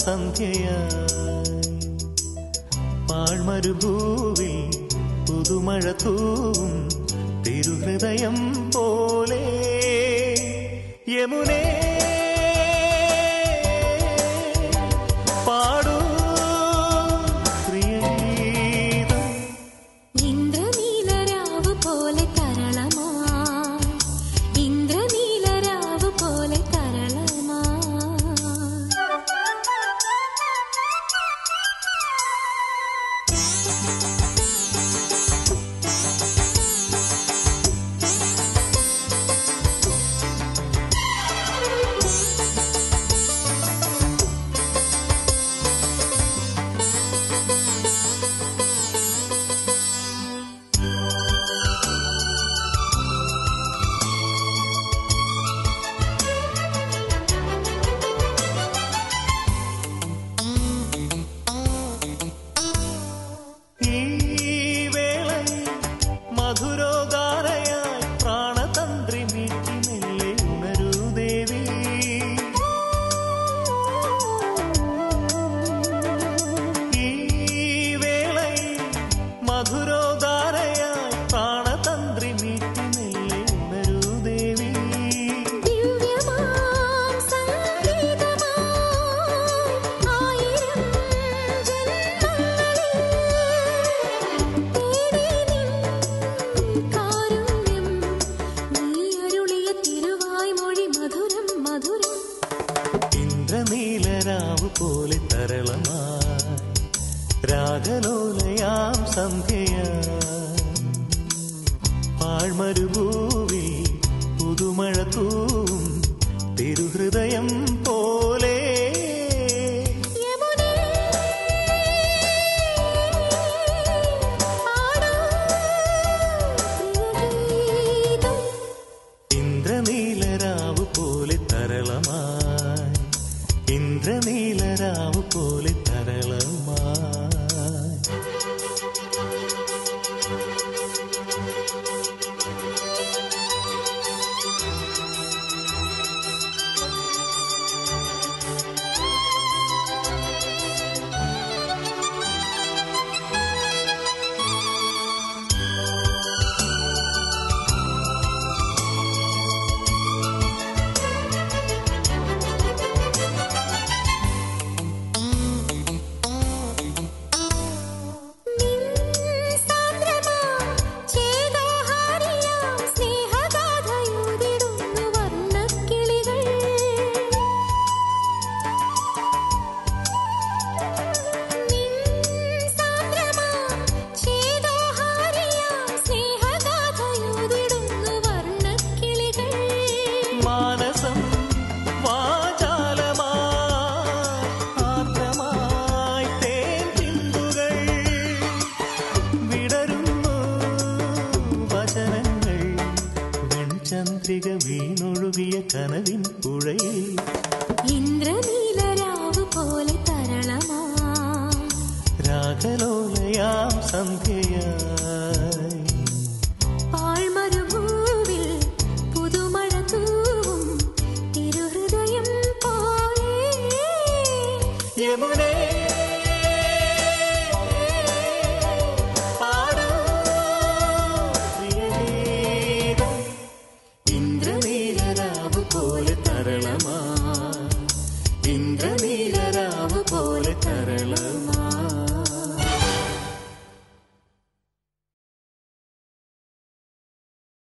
സന്ധ്യയായി പാഴ്മരുഭൂവിൽ പുതുമഴ തൂവും തിരുഹൃദയം പോലെ യമുനേ പാടൂ പ്രിയഗീതം ഇന്ദ്രനീലരാവ് പോലെ തരളമാ ഇന്ദ്രനീലരാവ് പോലെ തരളമാ ഈ വേളയിൽ മധുരോദാരയായി പ്രാണതന്ത്രി മീട്ടി മെല്ലെ ഉണരൂ ദേവി ഈ വേളയിൽ മധുരോദാരയായി പ്രാണതന്ത്രി മീട്ടി മെല്ലെ ഉണരൂ ദേവി ദിവ്യമാം സംഗീതമായി ആയിരം ജന്മങ്ങളിൽ തേടി നിൻ കാരുണ്യം നീ അരുളിയ തിരുവായ്മൊഴി മധുരം മധുരം ഇന്ദ്രനീലരാവ് പോലെ തരളമായി രാഗലോലയാം സന്ധ്യയായി പാഴ്മരുഭൂവിൽ പുതുമഴ തൂവും തിരുഹൃദയം പോലെ യമുനേ പാടൂ പ്രിയഗീതം ഇന്ദ്രനീലരാവ് പോലെ തരളമായി ഇന്ദ്രനീലരാവ് പോലെ തരളമായി സാന്ദ്രമാം ചേതോഹാരിയാം സ്നേഹഗാഥയൂതിടുന്നു വർണ്ണക്കിളികൾ നിൻ സാന്ദ്രമാം ചേതോഹാരിയാം സ്നേഹഗാഥയൂതിടുന്നു വർണ്ണക്കിളികൾ മാനസം വാചാലമായി ആർദ്രമായി തേൻ ചിന്തുകൾ വിടരുന്നു വചനങ്ങൾ വെൺചന്ദ്രിക വീണൊഴുകിയ കനവിൻ പുഴയിൽ ഇന്ദ്രനീലരാവ് പോലെ തരളമാ രാഗലോലയാം സന്ധ്യയായി പാഴ്മരുഭൂവിൽ പുതുമഴ തൂവും തിരുഹൃദയം പോലെ യമുനേ